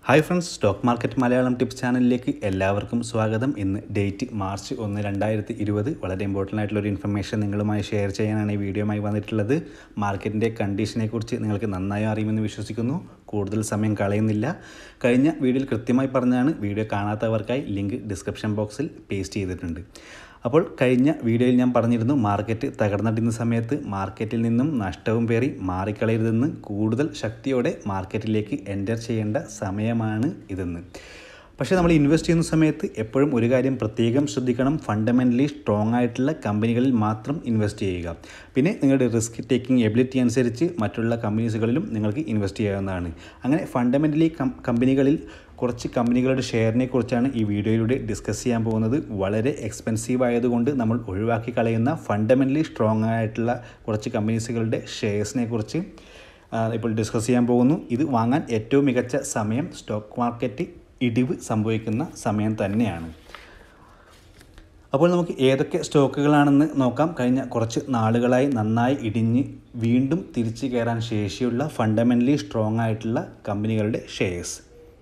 hi friends stock market Malayalam tips ചാനലിലേക്ക് എല്ലാവർക്കും സ്വാഗതം ഇന്ന് ഡേറ്റ് മാർച്ച് ഒന്ന് രണ്ടായിരത്തി ഇരുപത് വളരെ ഇമ്പോർട്ടൻ്റ് ആയിട്ടുള്ള ഒരു ഇൻഫർമേഷൻ നിങ്ങളുമായി ഷെയർ ചെയ്യാനാണ് ഈ വീഡിയോയുമായി വന്നിട്ടുള്ളത് മാർക്കറ്റിൻ്റെ കണ്ടീഷനെ കുറിച്ച് നിങ്ങൾക്ക് നന്നായി അറിയുമെന്ന് വിശ്വസിക്കുന്നു കൂടുതൽ സമയം കളയുന്നില്ല കഴിഞ്ഞ വീഡിയോയിൽ കൃത്യമായി പറഞ്ഞാണ് വീഡിയോ കാണാത്തവർക്കായി ലിങ്ക് ഡിസ്ക്രിപ്ഷൻ ബോക്സിൽ പേസ്റ്റ് ചെയ്തിട്ടുണ്ട് അപ്പോൾ കഴിഞ്ഞ വീഡിയോയിൽ ഞാൻ പറഞ്ഞിരുന്നു മാർക്കറ്റ് തകർന്നടിയുന്ന സമയത്ത് മാർക്കറ്റിൽ നിന്നും നഷ്ടവും പേറി മാറിക്കളയരുതെന്ന് കൂടുതൽ ശക്തിയോടെ മാർക്കറ്റിലേക്ക് എൻ്റർ ചെയ്യേണ്ട സമയമാണ് ഇതെന്ന് പക്ഷേ നമ്മൾ ഇൻവെസ്റ്റ് ചെയ്യുന്ന സമയത്ത് എപ്പോഴും ഒരു കാര്യം പ്രത്യേകം ശ്രദ്ധിക്കണം ഫണ്ടമെൻ്റലി സ്ട്രോങ് ആയിട്ടുള്ള കമ്പനികളിൽ മാത്രം ഇൻവെസ്റ്റ് ചെയ്യുക പിന്നെ നിങ്ങളുടെ റിസ്ക് ടേക്കിംഗ് എബിലിറ്റി അനുസരിച്ച് മറ്റുള്ള കമ്പനീസുകളിലും നിങ്ങൾക്ക് ഇൻവെസ്റ്റ് ചെയ്യാവുന്നതാണ് അങ്ങനെ ഫണ്ടമെൻ്റലി കമ്പനികളിൽ കുറച്ച് കമ്പനികളുടെ ഷെയറിനെ കുറിച്ചാണ് ഈ വീഡിയോയിലൂടെ ഡിസ്കസ് ചെയ്യാൻ പോകുന്നത് വളരെ എക്സ്പെൻസീവ് ആയതുകൊണ്ട് നമ്മൾ ഒഴിവാക്കി കളയുന്ന ഫണ്ടമെൻ്റലി സ്ട്രോങ് ആയിട്ടുള്ള കുറച്ച് കമ്പനീസുകളുടെ ഷെയർസിനെ കുറിച്ച് ഇപ്പോൾ ഡിസ്കസ് ചെയ്യാൻ പോകുന്നു ഇത് വാങ്ങാൻ ഏറ്റവും മികച്ച സമയം സ്റ്റോക്ക് മാർക്കറ്റ് ഇടിവ് സംഭവിക്കുന്ന സമയം തന്നെയാണ് അപ്പോൾ നമുക്ക് ഏതൊക്കെ സ്റ്റോക്കുകളാണെന്ന് നോക്കാം കഴിഞ്ഞ കുറച്ച് നാളുകളായി നന്നായി ഇടിഞ്ഞ് വീണ്ടും തിരിച്ചു കയറാൻ ശേഷിയുള്ള ഫണ്ടമെൻ്റലി സ്ട്രോങ് ആയിട്ടുള്ള കമ്പനികളുടെ ഷെയർസ്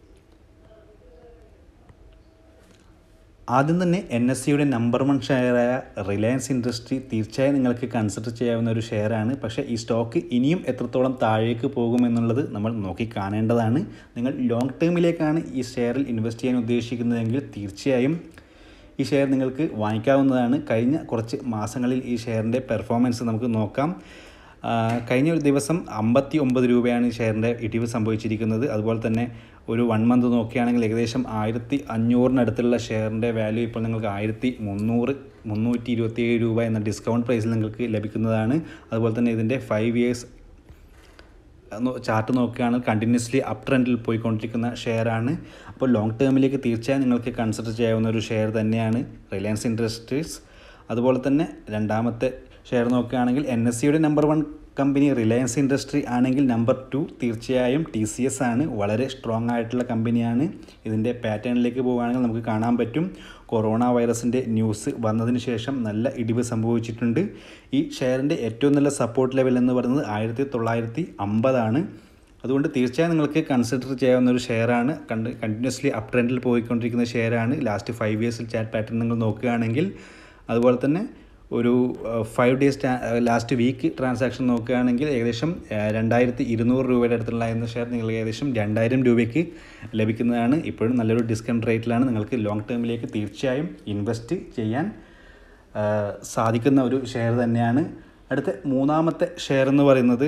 ആദ്യം തന്നെ എൻ എസ് സിയുടെ നമ്പർ വൺ ഷെയറായ റിലയൻസ് ഇൻഡസ്ട്രി തീർച്ചയായും നിങ്ങൾക്ക് കൺസിഡർ ചെയ്യാവുന്ന ഒരു ഷെയറാണ് പക്ഷേ ഈ സ്റ്റോക്ക് ഇനിയും എത്രത്തോളം താഴേക്ക് പോകുമെന്നുള്ളത് നമ്മൾ നോക്കി കാണേണ്ടതാണ് നിങ്ങൾ ലോങ് ടേമിലേക്കാണ് ഈ ഷെയറിൽ ഇൻവെസ്റ്റ് ചെയ്യാൻ ഉദ്ദേശിക്കുന്നതെങ്കിൽ തീർച്ചയായും ഈ ഷെയർ നിങ്ങൾക്ക് വാങ്ങിക്കാവുന്നതാണ് കഴിഞ്ഞ കുറച്ച് മാസങ്ങളിൽ ഈ ഷെയറിൻ്റെ പെർഫോമൻസ് നമുക്ക് നോക്കാം കഴിഞ്ഞ ഒരു ദിവസം അമ്പത്തി ഒമ്പത് രൂപയാണ് ഈ ഷെയറിൻ്റെ ഇടിവ് സംഭവിച്ചിരിക്കുന്നത് അതുപോലെ തന്നെ ഒരു വൺ മന്ത് നോക്കുകയാണെങ്കിൽ ഏകദേശം ആയിരത്തി അഞ്ഞൂറിനടുത്തുള്ള ഷെയറിൻ്റെ വാല്യൂ ഇപ്പോൾ നിങ്ങൾക്ക് ആയിരത്തി മുന്നൂറ് മുന്നൂറ്റി ഇരുപത്തിയേഴ് രൂപ എന്ന ഡിസ്കൗണ്ട് പ്രൈസിൽ നിങ്ങൾക്ക് ലഭിക്കുന്നതാണ് അതുപോലെ തന്നെ ഇതിൻ്റെ ഫൈവ് ഇയേഴ്സ് ചാർട്ട് നോക്കുകയാണെങ്കിൽ കണ്ടിന്യൂസ്ലി അപ് ട്രെൻഡിൽ പോയിക്കൊണ്ടിരിക്കുന്ന ഷെയറാണ് അപ്പോൾ ലോങ് ടേമിലേക്ക് തീർച്ചയായും നിങ്ങൾക്ക് കൺസിഡർ ചെയ്യാവുന്ന ഒരു ഷെയർ തന്നെയാണ് റിലയൻസ് ഇൻഡസ്ട്രീസ് അതുപോലെ തന്നെ രണ്ടാമത്തെ ഷെയർ നോക്കുകയാണെങ്കിൽ എൻ എസ് സിയുടെ number one company Reliance industry ആണെങ്കിൽ നമ്പർ ടു തീർച്ചയായും ടി സി എസ് ആണ് വളരെ സ്ട്രോങ് ആയിട്ടുള്ള കമ്പനിയാണ് ഇതിൻ്റെ പാറ്റേണിലേക്ക് പോവുകയാണെങ്കിൽ നമുക്ക് കാണാൻ പറ്റും കൊറോണ വൈറസിൻ്റെ ന്യൂസ് വന്നതിന് ശേഷം നല്ല ഇടിവ് സംഭവിച്ചിട്ടുണ്ട് ഈ ഷെയറിൻ്റെ ഏറ്റവും നല്ല സപ്പോർട്ട് ലെവൽ എന്ന് പറയുന്നത് ആയിരത്തി തൊള്ളായിരത്തി അമ്പതാണ് അതുകൊണ്ട് തീർച്ചയായും നിങ്ങൾക്ക് കൺസിഡർ ചെയ്യാവുന്ന ഒരു ഷെയറാണ് കണ്ട് കണ്ടിന്യൂസ്ലി അപ് ട്രെൻഡിൽ പോയിക്കൊണ്ടിരിക്കുന്ന ഷെയറാണ് ലാസ്റ്റ് ഫൈവ് ഇയേഴ്സിൽ ചാറ്റ് പാറ്റേൺ നിങ്ങൾ നോക്കുകയാണെങ്കിൽ അതുപോലെ തന്നെ ഒരു five days last week transaction നോക്കുകയാണെങ്കിൽ ഏകദേശം രണ്ടായിരത്തി ഇരുന്നൂറ് രൂപയുടെ അടുത്തുള്ള എന്ന ഷെയർ നിങ്ങൾക്ക് ഏകദേശം രണ്ടായിരം രൂപയ്ക്ക് ലഭിക്കുന്നതാണ് ഇപ്പോഴും നല്ലൊരു ഡിസ്കൗണ്ട് റേറ്റിലാണ് നിങ്ങൾക്ക് ലോങ് ടേമിലേക്ക് തീർച്ചയായും ഇൻവെസ്റ്റ് ചെയ്യാൻ സാധിക്കുന്ന ഒരു ഷെയർ തന്നെയാണ് അടുത്ത മൂന്നാമത്തെ ഷെയർ എന്ന് പറയുന്നത്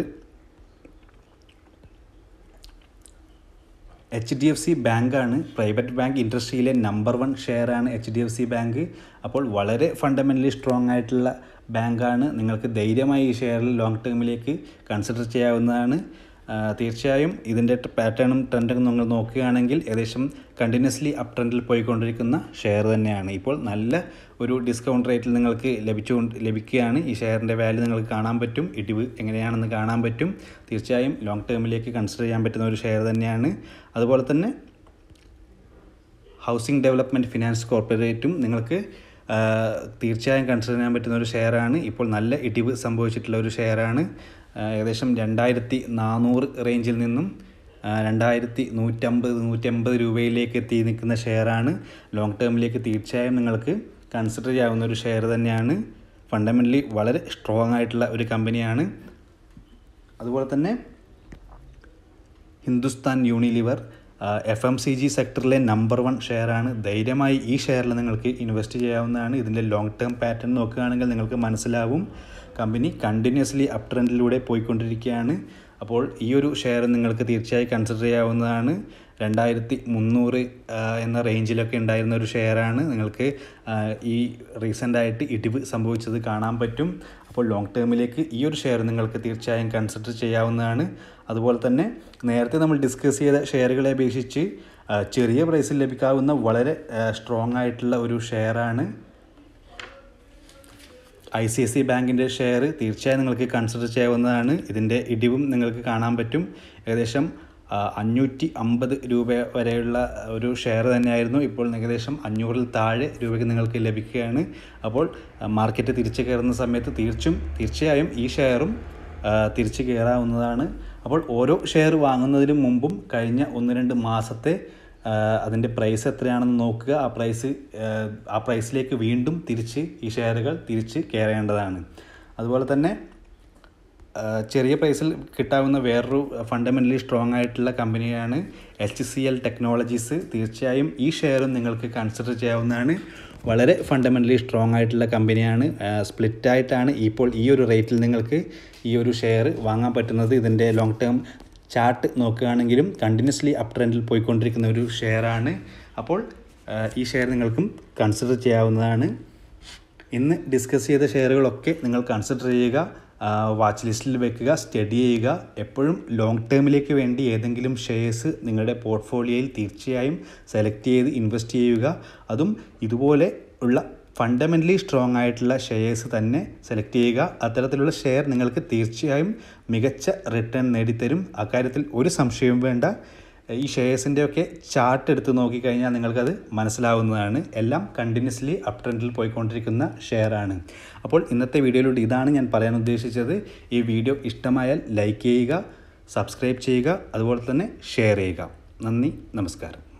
എച്ച് ഡി എഫ് സി ബാങ്കാണ് പ്രൈവറ്റ് ബാങ്ക് ഇൻഡസ്ട്രിയിലെ നമ്പർ വൺ ഷെയറാണ് H D F C bank അപ്പോൾ വളരെ ഫണ്ടമെൻ്റലി സ്ട്രോങ് ആയിട്ടുള്ള ബാങ്കാണ് നിങ്ങൾക്ക് ധൈര്യമായി ഈ ഷെയറിൽ ലോങ് ടേമിലേക്ക് കൺസിഡർ ചെയ്യാവുന്നതാണ് തീർച്ചയായും ഇതിൻ്റെ പാറ്റേണും ട്രെൻഡും നിങ്ങൾ നോക്കുകയാണെങ്കിൽ ഏകദേശം കണ്ടിന്യൂസ്ലി അപ് ട്രെൻഡിൽ പോയിക്കൊണ്ടിരിക്കുന്ന ഷെയർ തന്നെയാണ് ഇപ്പോൾ നല്ല ഒരു ഡിസ്കൗണ്ട് റേറ്റിൽ നിങ്ങൾക്ക് ലഭിച്ചുകൊണ്ട് ലഭിക്കുകയാണ് ഈ ഷെയറിൻ്റെ വാല്യൂ നിങ്ങൾക്ക് കാണാൻ പറ്റും ഇടിവ് എങ്ങനെയാണെന്ന് കാണാൻ പറ്റും തീർച്ചയായും ലോങ് ടേമിലേക്ക് കൺസിഡർ ചെയ്യാൻ പറ്റുന്ന ഒരു ഷെയർ തന്നെയാണ് അതുപോലെ തന്നെ ഹൗസിംഗ് ഡെവലപ്മെൻറ്റ് ഫിനാൻസ് കോർപ്പറേറ്റും നിങ്ങൾക്ക് തീർച്ചയായും കൺസിഡർ ചെയ്യാൻ പറ്റുന്ന ഒരു ഷെയറാണ് ഇപ്പോൾ നല്ല ഇടിവ് സംഭവിച്ചിട്ടുള്ള ഒരു ഷെയറാണ് ഏകദേശം രണ്ടായിരത്തി നാനൂറ് റേഞ്ചിൽ നിന്നും രണ്ടായിരത്തി നൂറ്റമ്പത് നൂറ്റമ്പത് രൂപയിലേക്ക് എത്തി നിൽക്കുന്ന ഷെയറാണ് ലോങ് ടേമിലേക്ക് തീർച്ചയായും നിങ്ങൾക്ക് കൺസിഡർ ചെയ്യാവുന്ന ഒരു ഷെയർ തന്നെയാണ് ഫണ്ടമെൻ്റലി വളരെ സ്ട്രോങ് ആയിട്ടുള്ള ഒരു കമ്പനിയാണ് അതുപോലെ തന്നെ Hindustan Unilever F M C G സെക്ടറിലെ നമ്പർ വൺ ഷെയറാണ് ധൈര്യമായി ഈ ഷെയറിൽ നിങ്ങൾക്ക് ഇൻവെസ്റ്റ് ചെയ്യാവുന്നതാണ് ഇതിൻ്റെ ലോങ് ടേം പാറ്റേൺ നോക്കുകയാണെങ്കിൽ നിങ്ങൾക്ക് മനസ്സിലാവും കമ്പനി കണ്ടിന്യൂസ്ലി അപ് ട്രെൻഡിലൂടെ പോയിക്കൊണ്ടിരിക്കുകയാണ് അപ്പോൾ ഈ ഒരു ഷെയർ നിങ്ങൾക്ക് തീർച്ചയായും കൺസിഡർ ചെയ്യാവുന്നതാണ് രണ്ടായിരത്തി മുന്നൂറ് എന്ന റേഞ്ചിലൊക്കെ ഉണ്ടായിരുന്ന ഒരു ഷെയറാണ് നിങ്ങൾക്ക് ഈ റീസെൻ്റായിട്ട് ഇടിവ് സംഭവിച്ചത് കാണാൻ പറ്റും അപ്പോൾ ലോങ് ടേമിലേക്ക് ഈ ഒരു ഷെയർ നിങ്ങൾക്ക് തീർച്ചയായും കൺസിഡർ ചെയ്യാവുന്നതാണ് അതുപോലെ തന്നെ നേരത്തെ നമ്മൾ ഡിസ്കസ് ചെയ്ത ഷെയറുകളെ അപേക്ഷിച്ച് ചെറിയ പ്രൈസിൽ ലഭിക്കാവുന്ന വളരെ സ്ട്രോങ് ആയിട്ടുള്ള ഒരു ഷെയറാണ് ഐ സി ഐ സി ബാങ്കിൻ്റെ ഷെയർ തീർച്ചയായും നിങ്ങൾക്ക് കൺസിഡർ ചെയ്യാവുന്നതാണ് ഇതിൻ്റെ ഇടിവും നിങ്ങൾക്ക് കാണാൻ പറ്റും ഏകദേശം അഞ്ഞൂറ്റി അമ്പത് രൂപ വരെയുള്ള ഒരു ഷെയർ തന്നെയായിരുന്നു ഇപ്പോൾ ഏകദേശം അഞ്ഞൂറിൽ താഴെ രൂപയ്ക്ക് നിങ്ങൾക്ക് ലഭിക്കുകയാണ് അപ്പോൾ മാർക്കറ്റ് തിരിച്ചു കയറുന്ന സമയത്ത് തീർച്ചും തീർച്ചയായും ഈ ഷെയറും തിരിച്ച് കയറാവുന്നതാണ് അപ്പോൾ ഓരോ ഷെയർ വാങ്ങുന്നതിന് മുമ്പും കഴിഞ്ഞ ഒന്ന് രണ്ട് മാസത്തെ അതിൻ്റെ പ്രൈസ് എത്രയാണെന്ന് നോക്കുക ആ പ്രൈസ് ആ പ്രൈസിലേക്ക് വീണ്ടും തിരിച്ച് ഈ ഷെയറുകൾ തിരിച്ച് കയറേണ്ടതാണ് അതുപോലെ തന്നെ ചെറിയ പ്രൈസിൽ കിട്ടാവുന്ന വേറൊരു ഫണ്ടമെൻ്റലി സ്ട്രോങ് ആയിട്ടുള്ള കമ്പനിയാണ് എച്ച് സി എൽ ടെക്നോളജീസ് തീർച്ചയായും ഈ ഷെയറും നിങ്ങൾക്ക് കൺസിഡർ ചെയ്യാവുന്നതാണ് വളരെ ഫണ്ടമെൻ്റലി സ്ട്രോങ് ആയിട്ടുള്ള കമ്പനിയാണ് സ്പ്ലിറ്റ് ആയിട്ടാണ് ഇപ്പോൾ ഈ ഒരു റേറ്റിൽ നിങ്ങൾക്ക് ഈ ഒരു ഷെയർ വാങ്ങാൻ പറ്റുന്നത് ഇതിൻ്റെ ലോങ് ടേം ചാർട്ട് നോക്കുകയാണെങ്കിലും കണ്ടിന്യൂസ്ലി അപ് ട്രെൻഡിൽ പോയിക്കൊണ്ടിരിക്കുന്ന ഒരു ഷെയറാണ് അപ്പോൾ ഈ ഷെയർ നിങ്ങൾക്കും കൺസിഡർ ചെയ്യാവുന്നതാണ് ഇന്ന് ഡിസ്കസ് ചെയ്ത ഷെയറുകളൊക്കെ നിങ്ങൾ കൺസിഡർ ചെയ്യുക വാച്ച് ലിസ്റ്റിൽ വെക്കുക സ്റ്റഡി ചെയ്യുക എപ്പോഴും ലോങ് ടേമിലേക്ക് വേണ്ടി ഏതെങ്കിലും ഷെയർസ് നിങ്ങളുടെ പോർട്ട്ഫോളിയോയിൽ തീർച്ചയായും സെലക്ട് ചെയ്ത് ഇൻവെസ്റ്റ് ചെയ്യുക അതും ഇതുപോലെ ഉള്ള ഫണ്ടമെൻ്റലി സ്ട്രോങ് ആയിട്ടുള്ള ഷെയർസ് തന്നെ സെലക്ട് ചെയ്യുക അത്തരത്തിലുള്ള ഷെയർ നിങ്ങൾക്ക് തീർച്ചയായും മികച്ച റിട്ടേൺ നേടിത്തരും അക്കാര്യത്തിൽ ഒരു സംശയവും വേണ്ട ഈ ഷെയർസിൻ്റെ ഒക്കെ ചാർട്ട് എടുത്ത് നോക്കിക്കഴിഞ്ഞാൽ നിങ്ങൾക്കത് മനസ്സിലാവുന്നതാണ് എല്ലാം കണ്ടിന്യൂസ്ലി അപ് ട്രെൻഡിൽ പോയിക്കൊണ്ടിരിക്കുന്ന ഷെയറാണ് അപ്പോൾ ഇന്നത്തെ വീഡിയോയിലൂടെ ഇതാണ് ഞാൻ പറയാൻ ഉദ്ദേശിച്ചത് ഈ വീഡിയോ ഇഷ്ടമായാൽ ലൈക്ക് ചെയ്യുക സബ്സ്ക്രൈബ് ചെയ്യുക അതുപോലെ തന്നെ ഷെയർ ചെയ്യുക നന്ദി നമസ്കാരം